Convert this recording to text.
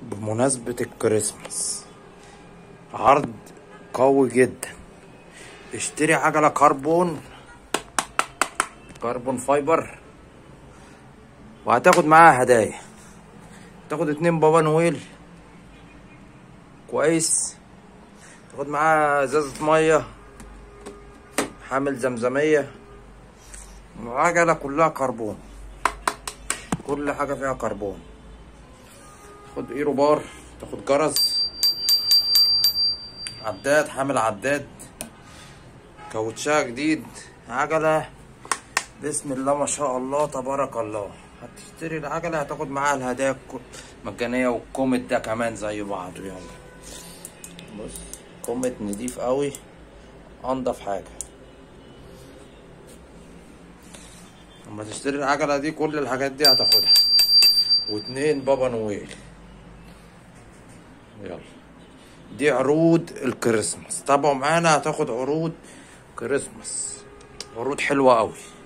بمناسبة الكريسماس عرض قوي جدا اشتري عجلة كربون كربون فايبر وهتاخد معاها هدايا تاخد اتنين بابا نويل كويس تاخد معاها ازازة مية حامل زمزمية وعجلة كلها كربون كل حاجة فيها كربون تاخد ايرو بار تاخد جرس عداد حامل عداد كاوتشها جديد عجلة بسم الله ما شاء الله تبارك الله هتشتري العجلة هتاخد معاها الهدايا الك- مجانية والكومت ده كمان زي بعض يلا بص كومت نضيف قوي انضف حاجة لما تشتري العجلة دي كل الحاجات دي هتاخدها واتنين بابا نويل يلا دي عروض الكريسماس تابعوا معانا هتاخد عروض كريسماس عروض حلوة قوي